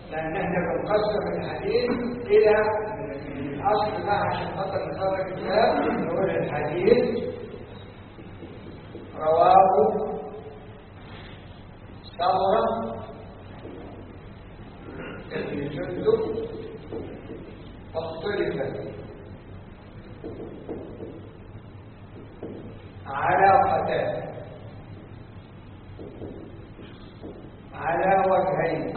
لأن احنا بنقسم الحديث إلى الأصل بقى عشان خاطر نخرج الكلام نقول الحديث رواه ثورة ابن جندب اختلفت على قتال على وجهين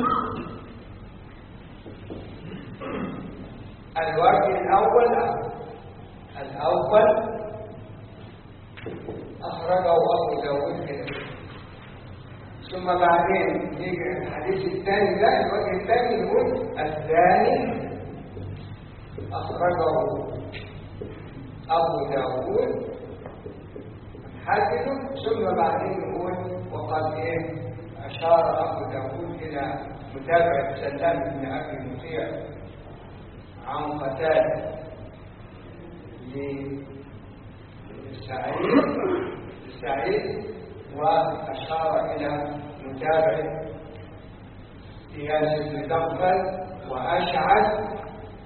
الوجه الأول الأول أخرجه أبو داود كده ثم بعدين يجي الحديث الثاني ده الوجه الثاني يقول الثاني أخرجه أبو داود حدثه ثم بعدين يقول وقد إيه أشار أبو داود إلى متابعة سلام بن أبي مطيع عن قتال لسعيد سعيد وأشار إلى متابعة إياس بن دغفل وأشعث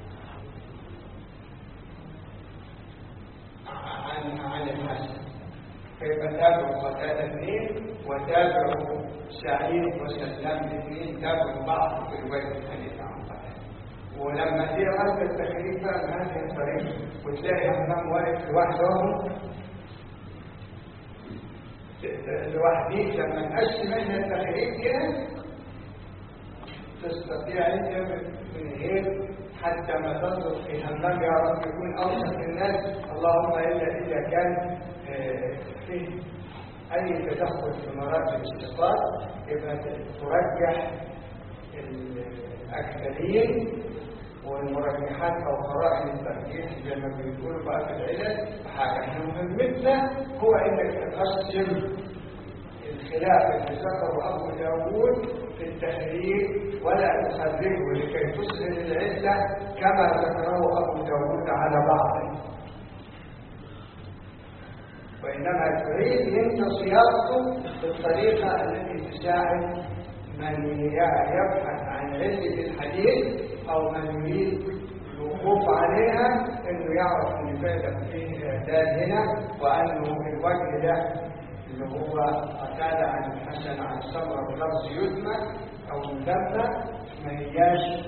عن عن الحسن كيف تابعوا قتال اثنين وتابعوا سعيد وسلام الاثنين تابعوا بعض في رواية الحديث عن قتال ولما تيجي غزة التخريج بقى بهذه الطريقة وتلاقي همام واقف لوحدهم لوحديك لما نقسم احنا التخريج كده تستطيع انت من غير حتى ما تنظر في همام يا رب يكون اوسط الناس اللهم الا اذا كان فيه اي تدخل في مراتب الاستقرار يبقى ترجح الاكثرين والمرجحات او قرائن الترجيح زي ما بيقولوا بقى في العلل حاجه احنا مهمتنا هو انك تقسم الخلاف اللي ذكره ابو داوود في التحرير ولا تخرجه لكي تسهل العله كما ذكره ابو داوود على بعضه وانما تريد انت صياغته بالطريقه التي تساعد من يبحث عن عله الحديث او من يريد الوقوف عليها انه يعرف ان فعلا فيه اعداد هنا وانه الوجه ده اللي هو قتال عن الحسن عن سمره بلفظ يدمى او مدمى ما هياش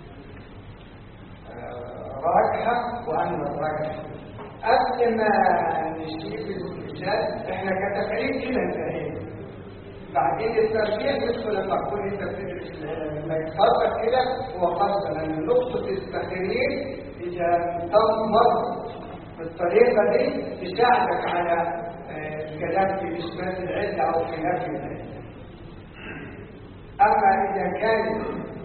راجحه وان الراجح قبل ما نشيل المثال احنا كتخريج كده انتهينا بعدين الترجيح يدخل المقبول التفسير لما يتفرق كده هو خاصة ان نقطة التخريج اذا تنظر بالطريقة دي تساعدك على الكلام في اثبات العلة او في نفي العلة اما اذا كان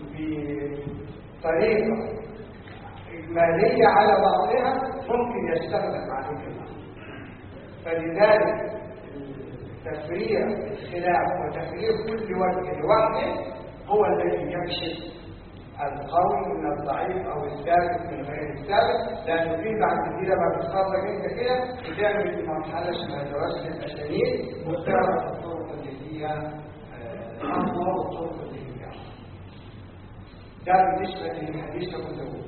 بطريقة إجمالية على بعضها ممكن يستخدم عليك الأمر فلذلك تفريع الخلاف وتفريع كل وجه لوحده هو الذي يكشف القوي من الضعيف او الثابت من غير الثابت لانه في بعد كده بعد تتخرج انت كده بتعمل مرحله اسمها دراسه الاسانيد وبتعرف الطرق اللي فيها اقوى والطرق اللي فيها ده بالنسبه للحديث ابو داوود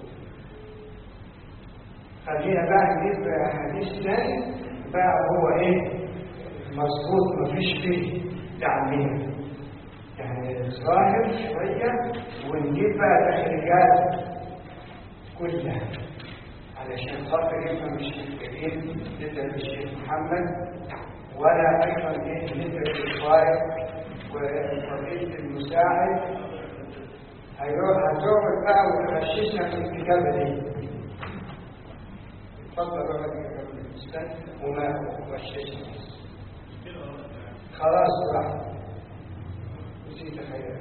خلينا بقى نجيب حديث ثاني بقى هو ايه مظبوط مفيش فيه تعميم يعني ظاهر شوية ونجيب بقى تخريجات كلها علشان خاطر يبقى مش محتاجين ندى بالشيخ محمد ولا ايضا ايه ندى بالفائق وفضيلة المساعد هيروح هتقعد بقى وتغششنا في الكتابة دي اتفضل بقى الكتابة الإنسان وما غششنا خلاص راح نسيت خير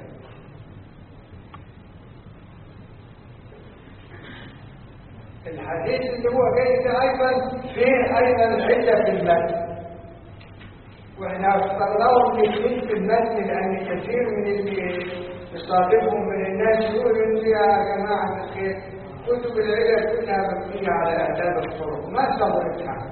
الحديث اللي هو جاي ده ايضا فيه ايضا العله في المتن واحنا اخترناهم الاثنين في المتن لان كثير من اللي يصادفهم من الناس يقولوا انتوا يا جماعه الخير كتب العلل كلها مبنيه على اعداد الطرق ما صبرتها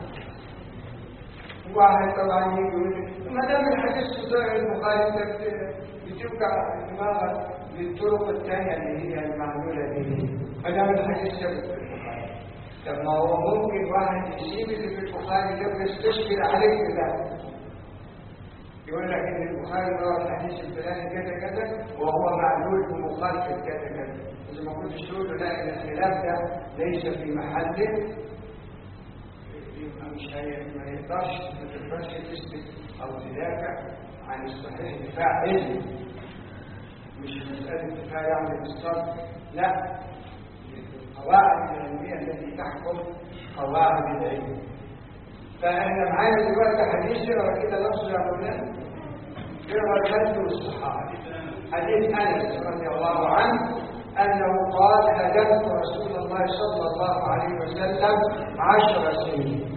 واحد طبعا يجي يقول ما دام الحديث في صحيح البخاري انت بتوقع دماغك بالطرق الثانية اللي هي المعمولة به ما دام الحديث ثابت في البخاري طب ما هو ممكن واحد يسيب اللي في البخاري ده ويستشكل عليك بده يقول لك ان البخاري روى الحديث الفلاني كذا كذا وهو معلول بمخالفه كذا كذا اذا ما كنتش تقول له لا ان الخلاف ده ليس في محله يبقى مش هي ما يقدرش ما تقدرش تثبت او تدافع عن الصحيح دفاع علمي مش مساله دفاع يعني بالصبر لا القواعد العلميه التي تحكم قواعد العلم فاحنا معانا دلوقتي حديث يقرا كده لفظ يا مولانا يقرا الفجر والصحابه حديث انس رضي الله عنه انه قال هدمت رسول الله صلى الله عليه وسلم عشر سنين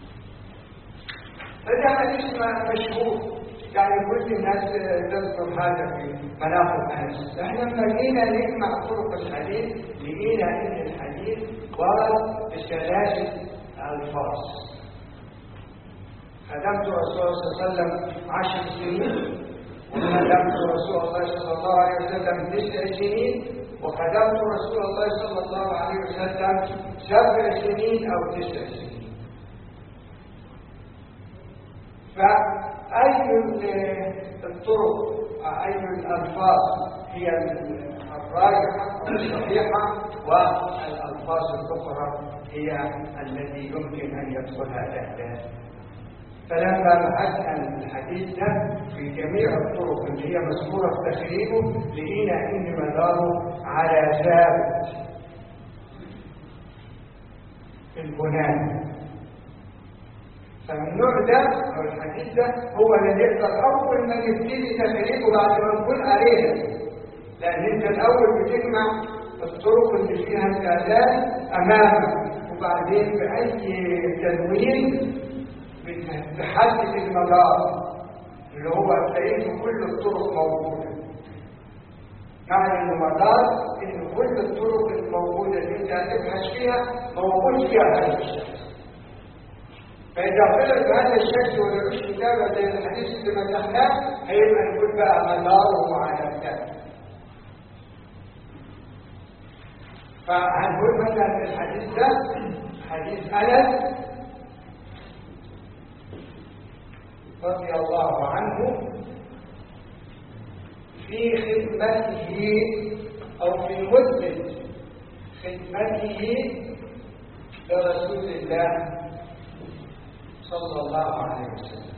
فده حديث مشهور يعني كل الناس تذكر هذا في مناقب انس احنا لما جينا نجمع طرق الحديث لقينا ان الحديث ورد بثلاثه الفاظ خدمت رسول الله صلى الله عليه وسلم عشر سنين وخدمت رسول الله صلى الله عليه وسلم تسع سنين وخدمت رسول الله صلى الله عليه وسلم سبع سنين او تسع سنين فأي الطرق أي الألفاظ هي الراجحة والصحيحة والألفاظ الأخرى هي التي يمكن أن يدخلها الأهداف فلما بحثنا الحديث ده في جميع الطرق اللي هي مذكورة في تخريجه لقينا إن مداره على ثابت البنان فمن النوع ده او الحديث ده هو اللي يقدر اول ما يبتدي تخريجه بعد ما نكون عليها لان انت الاول بتجمع الطرق اللي فيها الكلام امامك وبعدين باي تدوين بتحدد المدار اللي هو تلاقيه في كل الطرق موجوده معنى انه مدار ان كل الطرق الموجوده اللي انت هتبحث فيها موجود فيها هذا الشخص فإذا طلع بهذا الشكل ولقوش كتابة زي الحديث اللي مدحناه هيبقى نقول بقى مداره على الكتاب فهنقول مثلا في الحديث ده حديث أنس رضي الله عنه في خدمته أو في مدة خدمته لرسول الله صلى الله عليه وسلم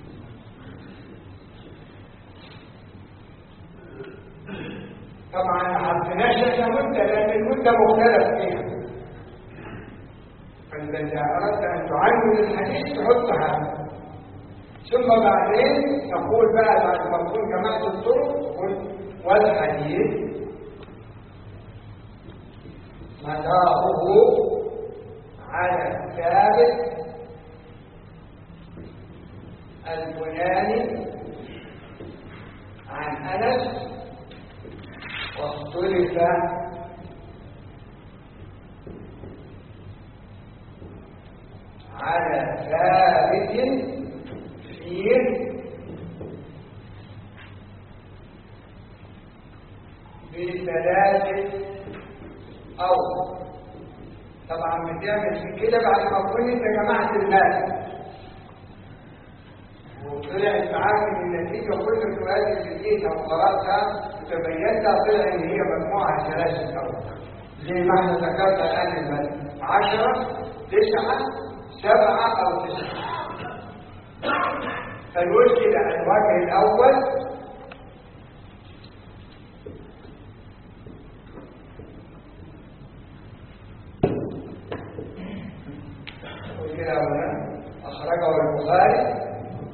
طبعا ما عرفناش احنا مده لان المده مختلف فيها فاذا اردت ان تعين الحديث تحطها ثم بعدين تقول بقى بعد ما تكون جمعت الطرق والحديث مداره على الثابت البناني عن انس واختلف على ثابت فيه بثلاثة أو طبعا بتعمل في كده بعد ما تكون انت جمعت المال وطلعت معاك ان النتيجه كل الروايات اللي لقيتها وقراتها وتبينتها طلع ان هي مجموعه ثلاثه اوراق زي ما احنا ذكرنا الان المال 10 9 7 او 9 فنقول كده الوجه الاول كده أخرجه البخاري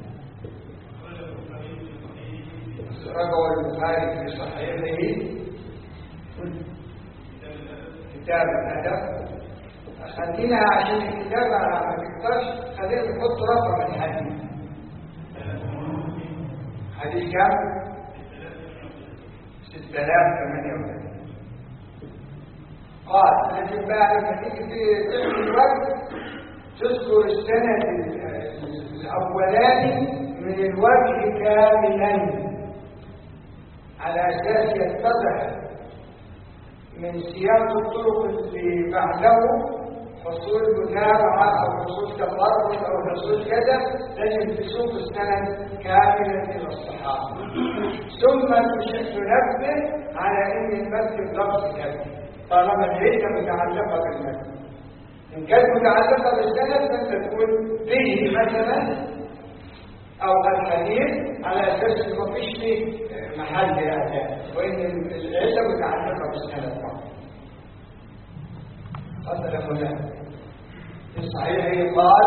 أخرجه البخاري في صحيحه كتاب الأدب خلينا عشان الكتابة ما تكترش خلينا نحط رقم الحديث حديث كام؟ 6038 قال لكن بقى لما تيجي تعمل الوقت تذكر السند الاولاني من الوجه كاملا على أساس يتضح من سياق الطرق اللي بعده حصول متابعة أو حصول تفرد أو حصول كذا لازم تسوق السند كاملا إلى الصحابة ثم تنبه على أن المسجد لفظ كذا طالما العلة متعلقة بالمسجد إن كانت متعلقة بالسند فأنت تقول به مثلا أو الحديث على أساس إنه ما فيش فيه محل أداء وإن العلة متعلقة بالسند فقط قتل فلان في الصحيح قال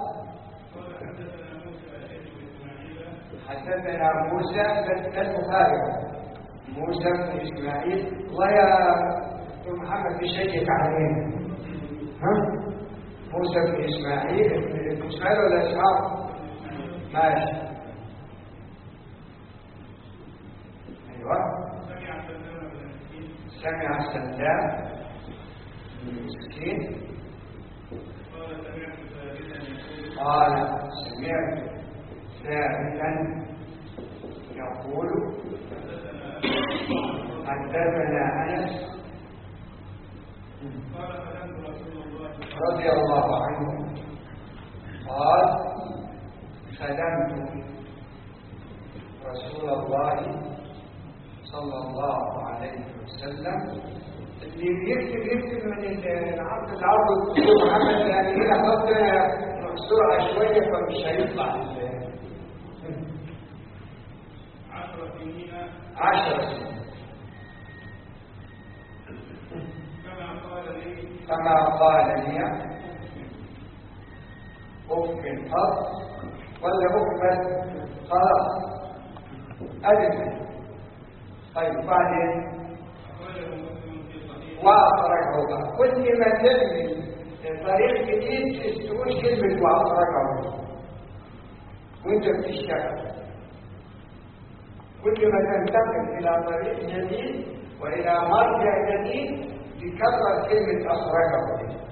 حدثنا موسى البخاري موسى بن اسماعيل ويا محمد بشيك علينا ها موسى بن اسماعيل بن اسماعيل ولا اسحاق ماشي ايوه سمع سلام المسكين قال سمعت ثابتا يقول حدثنا انس رضي الله عنه قال خدمت رسول الله صلى الله عليه وسلم اللي يكتب يكتب من العرض العرض الدكتور محمد يعني هنا خط سرعه شويه فمش هيطلع عشر سنين عشر سنين كما قال لي كما قال لي أف قط ولا أف خلاص أدري طيب بعدين أخرجه مسلم في صحيح وأخرجه بقى كل ما تعمل طريق جديد تقول كلمة وأخرجه وأنت بتشتغل كل ما تنتقل إلى طريق جديد وإلى مرجع جديد تكرر كلمة أخرجه دي.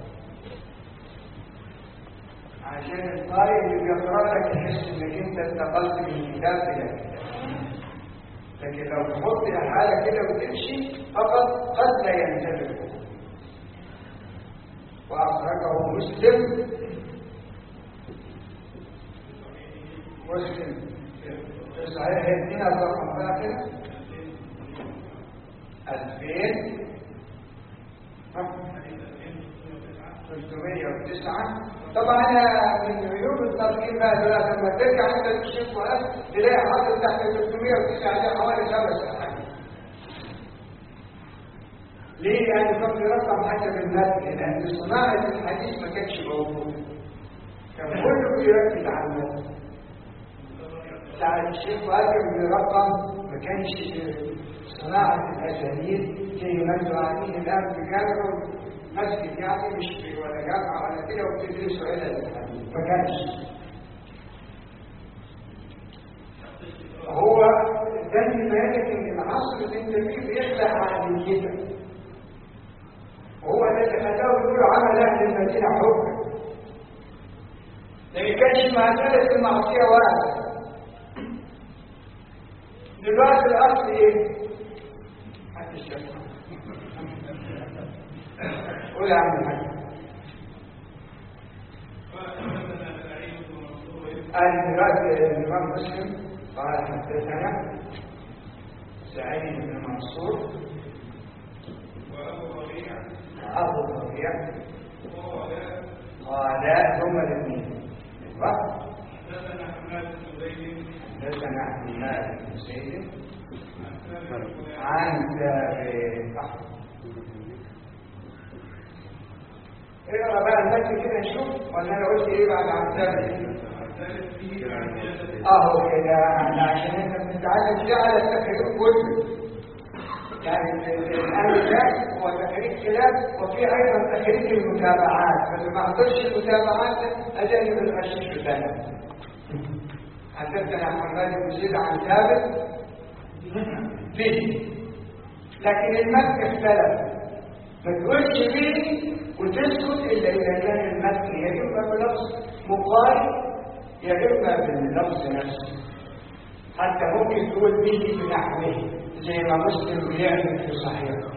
عشان القارئ اللي بيقرأ لك يحس إنك أنت انتقلت من كتاب إلى كتاب لكن لو تحط حالة كده وتمشي فقط قد لا ينتبه وأخرجه مسلم مسلم في صحيح يدينا الرقم بقى كده ألفين تلتمية وتسعة طبعا أنا من عيوب الترقيم بقى دلوقتي لما ترجع أنت تشوف وقت تلاقي حاطط تحت 309 عليه حوالي خمس أحاديث ليه؟ يعني كان بيرقم حسب المتن لأن صناعة الحديث ما كانتش موجودة كان كله بيركز على المتن ساعة الشيخ واجب بيرقم ما كانش صناعة الأسانيد زي ما انتوا قاعدين الآن في جامعة مسجد يعني مش في ولا جامعة ولا كده وبتدرسوا علل الحديث ما كانش هو ده اللي بالك ان العصر اللي انت فيه بيخلق عقليتك وهو ده اللي خلاه يقول عمل اهل المدينه حكم لان كانش معترف المعصيه واحد دلوقتي الاصل ايه؟ محدش يسمع قول يا عم الحاج قال حدثنا سعيد بن منصور قال دلوقتي الامام مسلم قال حدثنا سعيد بن منصور وابو ربيع ابو الربيع وقال قال هما الاثنين ايوه حدثنا حماد بن زيد حدثنا حماد بن زيد عن ثابت بن عن ثابت اقرا بقى المتن كده نشوف ولا انا قلت ايه بعد عن ثابت ذلك فيه عن زيادة اهو كده احنا عشان انت بتتعلم ده على التخريج كله يعني الامر ده هو تخريج خلاف وفي ايضا تخريج المتابعات فاللي ما حضرش المتابعات ده اجانب الغشيش بتاعنا حدثنا محمد بن زيد عن ثابت به لكن المتن اختلف ما تقولش به وتسكت الا اذا كان المتن يا اما بلفظ مقارب يا اما باللفظ نفسه حتى ممكن تقول به بنحوه زي ما مسلم بيعمل في صحيحه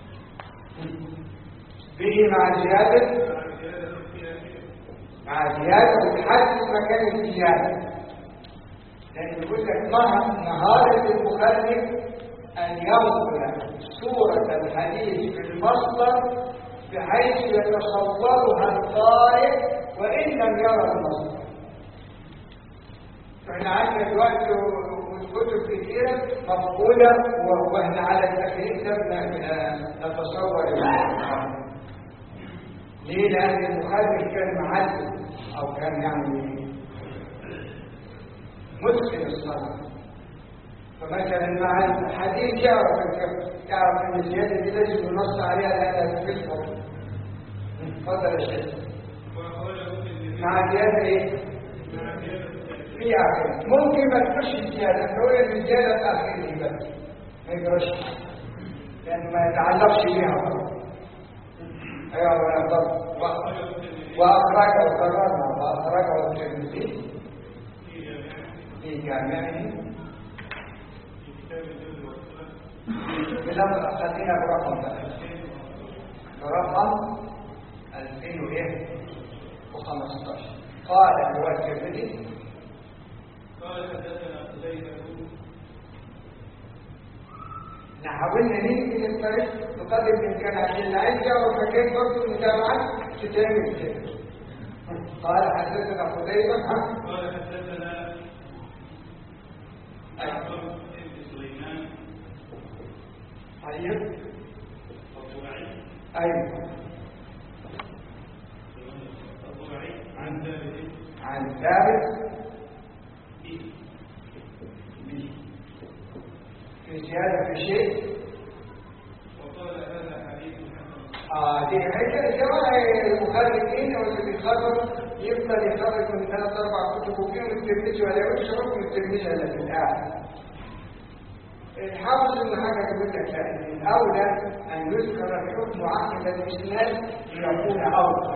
به مع زيادة مع زيادة وتحدد مكان الزيادة لأن يقول لك مه- مهارة المخرج أن ينقل صورة الحديث في المصدر بحيث يتصورها القارئ وإن لم يرى المصدر فاحنا عندنا دلوقتي كتب كثيرة مفقودة و- واحنا على التخريج ده بن- نتصور المعنى. ليه؟ لأن المخرج كان معلم أو كان يعني متقن الصلاة فمثلا مع الحديث يعرف الكف يعرف ان الزياده دي لازم ينص عليها لانها في الحكم تفضل يا شيخ مع زياده ايه؟ في اخر ممكن ما تكونش الزياده نقول ان الزياده في اخره بس ما يجراش لان ما يتعلقش بيها برضه ايوه ولا برضه واخرجه وقررنا واخرجه الترمذي في جامعه بلفظ خلينا برقم بقى برقم 2015 قال هو الترمذي قال حدثنا قتيبة احنا حاولنا ننقل الطريق بقدر الامكان عشان اللي عايز يعرف مكان برضه المتابعه تتعمل كده قال حدثنا قتيبة ها قال حدثنا جعفر بن سليمان طيب الضبعي ايوه الضبعي عن ثابت عن ثابت به به في زياده في شيء وقال هذا حديث حسن اه دي حاجه جماعه المخرجين او اللي بيخرج يفضل يخرج من ثلاث اربع كتب وفيهم الترمذي ولا يقولش رقم الترمذي الا في الاخر الحافظ ان حاجه يقول لك لا إن الاولى ان يذكر الحكم عقب الاسناد ليكون اوضح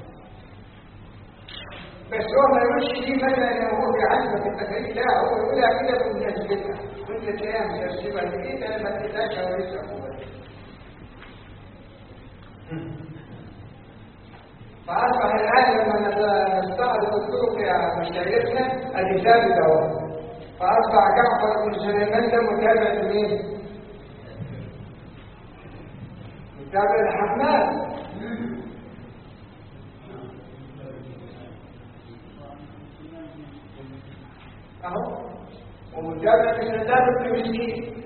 بس هو ما يقولش دي مثلا لو هو بيعذب التكاليف لا هو يقولها كده بمناسبتها وانت تلاقيها مترتبه ليه انا ما تقدرش هو لسه أقول. فأصبح الآن لما نستعرض الطرق يا مشايخنا ادي ثابت اهو فأصبح جعفر بن سليمان ده متابع لمين؟ متابع لحماد اهو ومتابع لسداد بن مسكين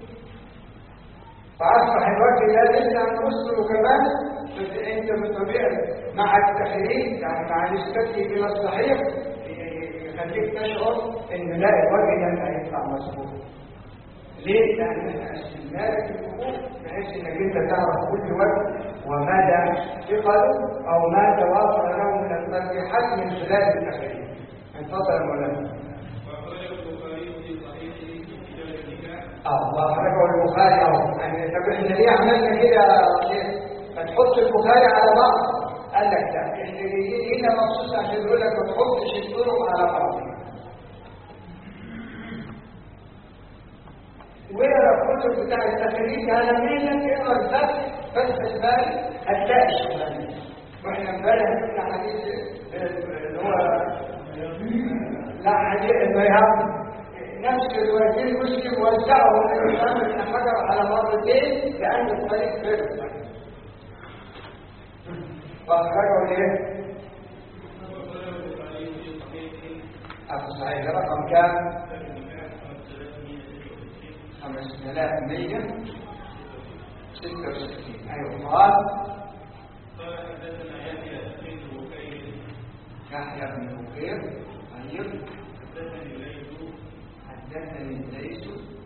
فأصبح الوجه لا لسه عن مسلم كمان بس أنت بالطبيعة مع التحريم يعني مع نسبته إلى الصحيح يخليك تشعر إن لا الوجه ده هيطلع مظبوط. ليه؟ لأن احنا قسمنا لك الأمور بحيث إنك أنت تعرف كل وجه ومدى ثقله أو ما توافر له من الترجيحات من خلال التحريم. اتفضل يا مولانا. وأخرجه البخاري في صحيحه في كتاب النكاح اه واخرجه البخاري اهو يعني طب احنا ليه عملنا كده يا شيخ؟ ما تحط البخاري على بعض قال لك لا احنا جايين هنا مخصوص عشان يقول لك ما تحطش الطرق على بعض واقرا الكتب بتاع التخريج على مين اقرا الفتح فتح الباري هتلاقي الشغلانه واحنا امبارح شفنا حديث اللي هو لا حديث البيهقي نفس الوزير مسلم وزعه الإمام ابن حجر على مرتين لأن الطريق غير فأخرجه ليه؟ وأخرجه البخاري في صحيحه أبو سعيد رقم كام؟ كتاب النكاح خمس ثلاث 5166 أيوه قال قال حدثنا يحيى بن بكير يحيى بن بكير طيب حدثني الليث حدثني الليث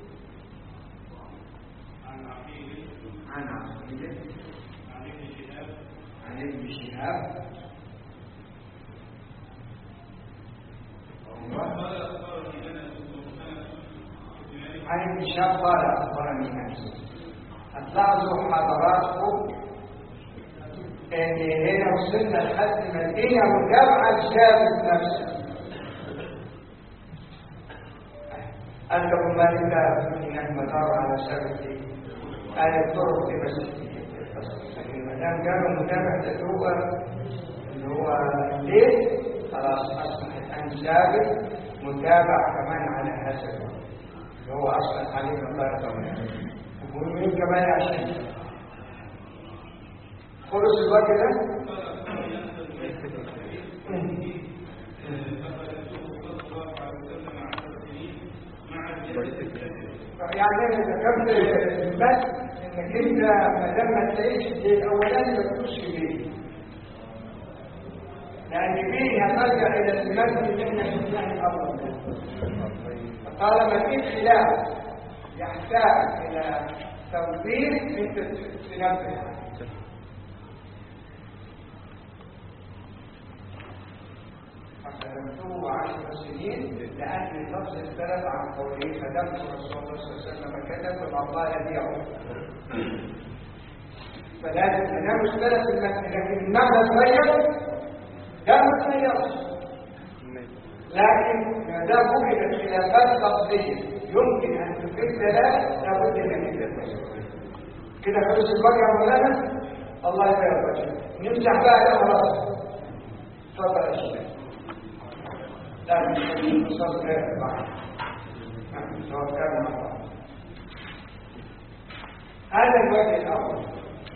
عن عقيل عن عقيل عن ابن شهاب عن ابن شهاب أيوه قال اخبرني انس بن انس بن مالك عن ابن شهاب قال أخبرني أنس هتلاحظوا حضراتكم ان هنا وصلنا لحد ما الدنيا متابعه لثابت نفسه أنت مالك إنك مدار على شرط أهل الطرق في مسجد ما دام كانوا متابعة هو اللي هو ليه خلاص أصبح الآن ثابت متابع كمان على هذا اللي هو أصبح عليه مقارنة ومين كمان عشان خلص الوقت ده يعني انا ذكرت بس انك انت ما دام ما تلاقيش الاولاني ما تقولش ليه لان فيه هترجع الى المثل اللي احنا شفناه الاول طالما في خلاف يحتاج الى توضيح انت تنبه عليه فخدمته عشر سنين لأن اللفظ اختلف عن قوله خدمت رسول الله صلى الله عليه وسلم كتب فما الله يبيعه فلازم ما دام اختلف المتن لكن المعنى اتغير ده ما اتغيرش لكن ما دام وجدت خلافات لفظيه يمكن ان تفيد دلاله لابد من التدريس كده خلص الوجه يا مولانا الله يبارك وجهك نمسح بقى ده خلاص اتفضل يا شيخ لا مش نصل غير بعض توكلنا على الله هذا الوجه الاول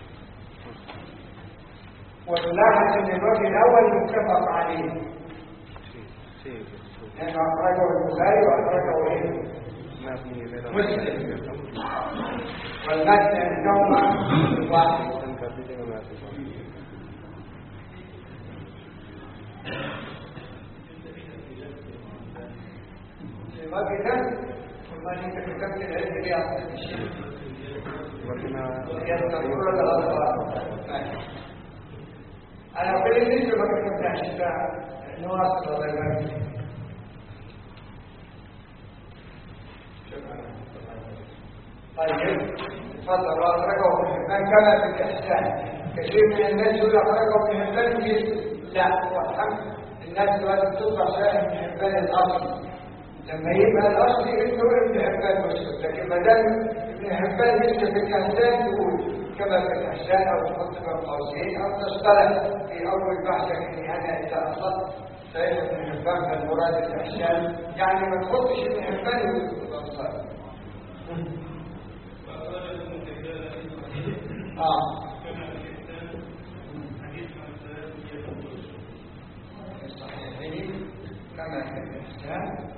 وتلاحظ ان الوجه الاول متفق عليه لانه اخرجه البخاري واخرجه ايه مسلم والمتن عندهما واحد الوجه ده والله انت كتبت العلم ليه اصلا الشيء يستطيعون الألفاظ أنا أقول لك ليش ما كتبتهاش نواصل الله يبارك فيك طيب تفضل وأخرجه ابن حبان كما في الإحسان كثير من الناس يقول أخرجه ابن حبان لا والحمد الناس دلوقتي بتطلع شاهد ابن حبان الأصلي لما يبقى الأصل إنه ابن حبان مسلم لكن ما دام ابن حبان لسه في الإحسان تقول كما في الإحسان أو تحط بين قوسين أو تصطلح في أول بحثك إني أنا إذا أصلت فإن ابن حبان فالمراد الإحسان يعني ما تحطش ابن حبان وتصطلح آه الصحيحين كما في الإحسان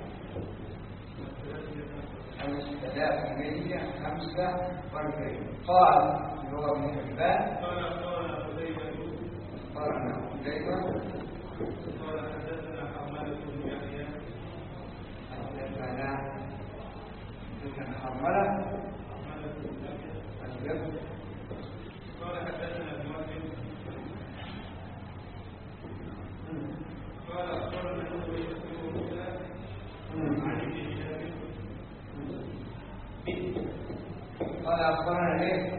خمس آلاف مية خمسة واربعين قال اللي هو ابن حبان قال قال حذيفة قال ابن حذيفة قال حدثنا حمالة بن يحيى حدثنا حدثنا حرملة حمالة بن يحيى أسلم قال حدثنا ابن وهب قال اخبرنا ابو يوسف موسى عن ابن شهاب قال أخبرنا إيه؟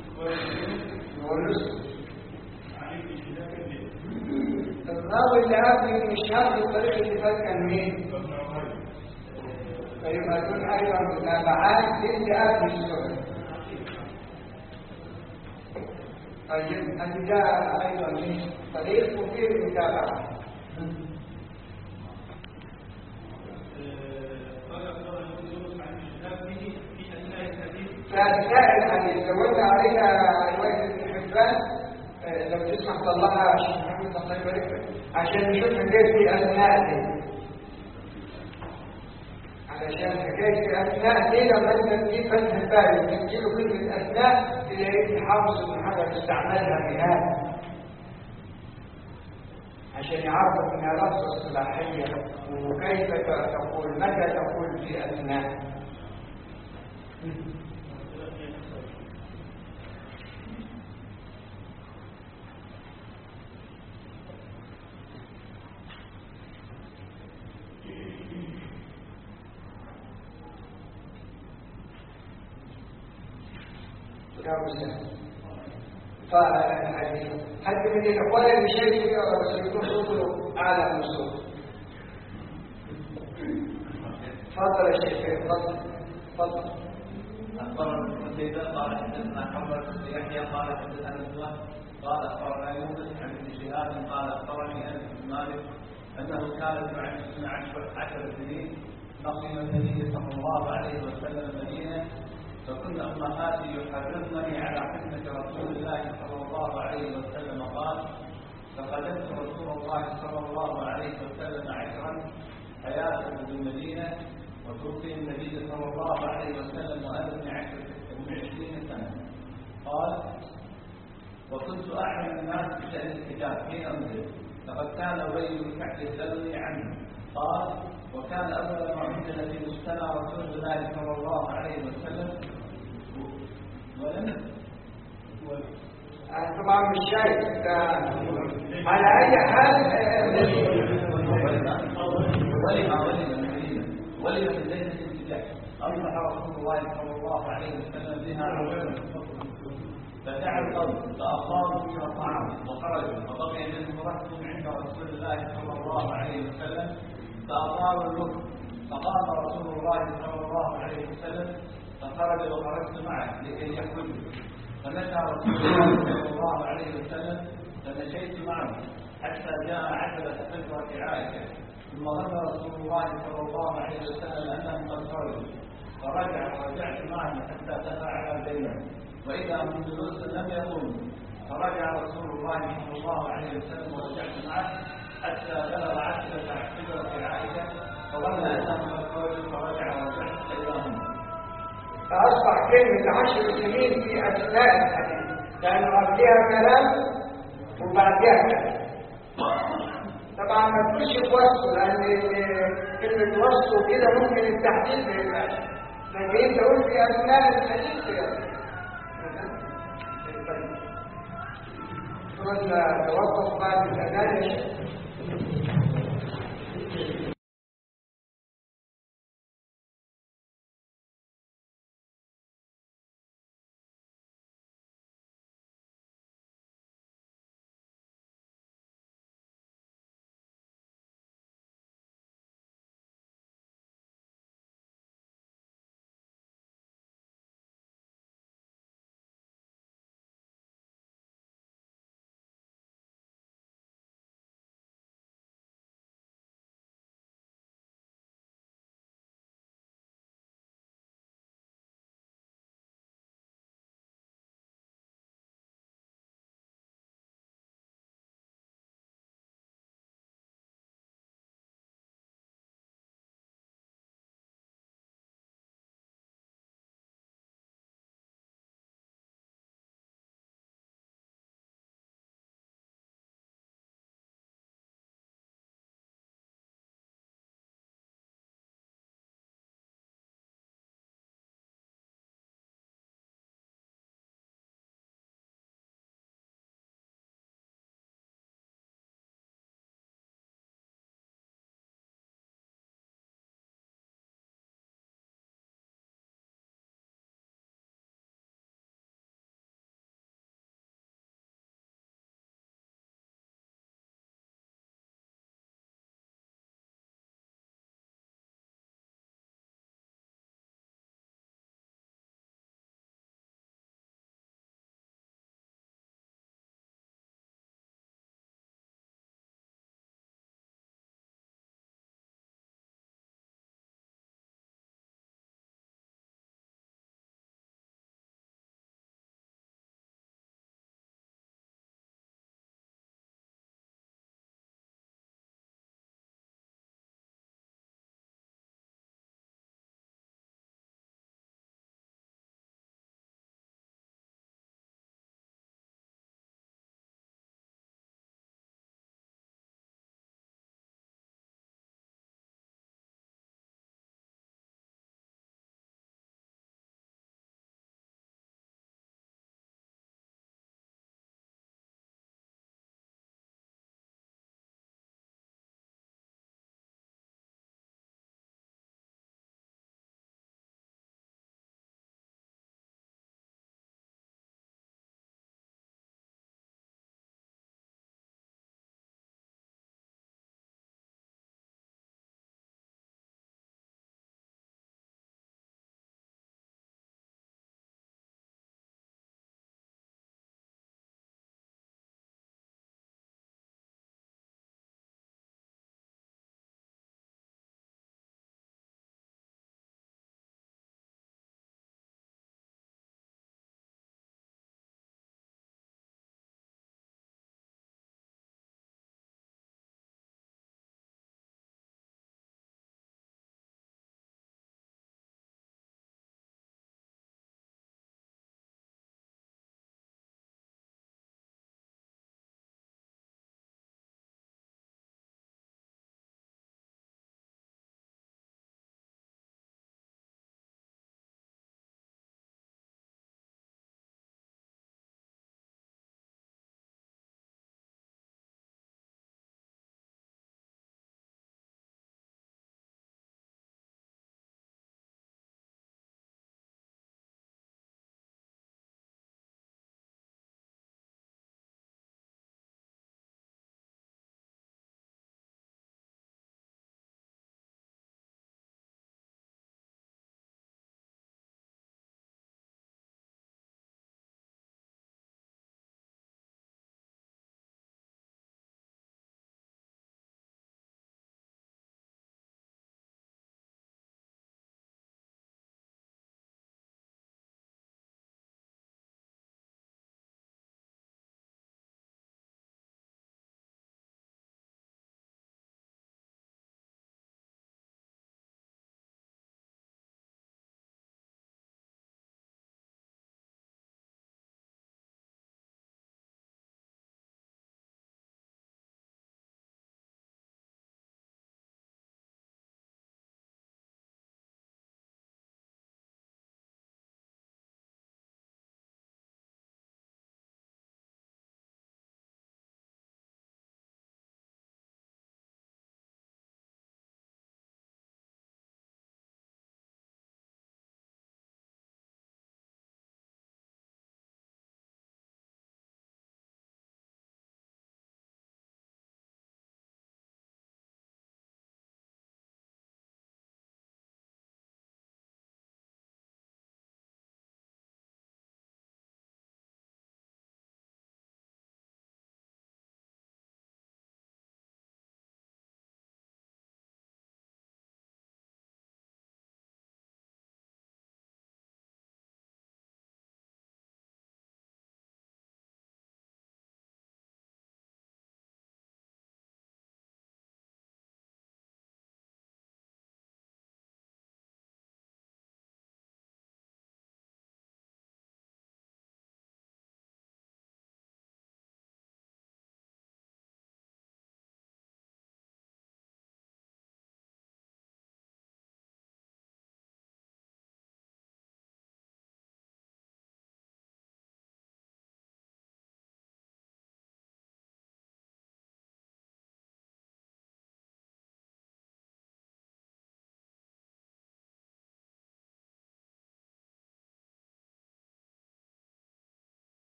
يونس عن ابن شهاب الراوي اللي قبل مش هذا الطريق اللي فات كان مين؟ بن عمر فيبقى دول أيضا متابعات اللي قبل السنة طيب أن جاء أيضا من طريق وفيه متابعة قال اخبرنا يونس عن ابن شهاب به في اثناء الحديث فأثناء الحديث زودنا عليها رواية ابن حبان آه، لو تسمح طلعها عشان محمد الله يبارك لك عشان نشوف حكاية في أثناء دي علشان حكاية في أثناء دي لما أنت تجيب فتح الباري وتجيله كلمة أثناء تلاقيه حافظ إن حاجة استعملها في هذا عشان يعرفوا انها لفظ اصطلاحيه وكيف تقول متى تقول في اثناء يا مسلم فالحديث حد من الاخوان اللي شايف بس يكون صوته اعلى من الصوت تفضل يا شيخ تفضل تفضل أخبرنا ابن قتيبة قال حدثنا حمد بن يحيى قال حدثنا نسوة قال أخبرنا يونس عن ابن شهاب قال أخبرني أنس بن مالك أنه كان ابن عشر عشر سنين لقي النبي صلى الله عليه وسلم المدينة فكن أمهاتي يحرضنني على خدمة رسول الله صلى الله عليه وسلم قال فخدمت رسول الله صلى الله عليه وسلم عشرا حياته بالمدينة وتوفي النبي صلى الله عليه وسلم وأنا ابن عشر ابن عشرين سنة قال وكنت أعلم الناس بشأن الحجاب حين أنزل لقد كان أبي بن كعب يسألني عنه قال وكان أول ما أنزل في مجتمع رسول الله صلى الله عليه وسلم ولم أنا طبعا مش شايف ده على أي حال ولم ولم المدينة ولم في ليلة الابتداء أصبح رسول الله صلى الله عليه وسلم بها رجلا فدعا القوم فأصابوا من الطعام وخرجوا فبقي منهم رهط عند رسول الله صلى الله عليه وسلم فأطالوا الوقت فقام رسول الله صلى الله عليه وسلم فخرج وخرجت معه لكي يخرج فمشى رسول الله صلى الله عليه وسلم فمشيت معه حتى جاء عتبة حجرة عائشة ثم ظن رسول الله صلى الله عليه وسلم أنهم قد خرجوا فرجع ورجعت معهم حتى تفاعل بينهم وإذا هم جلوس لم يقوموا فرجع رسول الله صلى الله عليه وسلم ورجعت معه حتى بلغ عتبة حجرة عائشة فظن أنهم قد خرجوا فرجع ورجعت إلى هم فأصبح كلمة عشر سنين في أثناء الحديث لأنه قبلها كلام وبعدها كلام طبعا ما تقولش في وصفه لأن كلمة وصفه كده ممكن التحديد ما يبقاش لكن أنت قلت في أثناء الحديث كده قلنا توقف بعد الأذان يا شيخ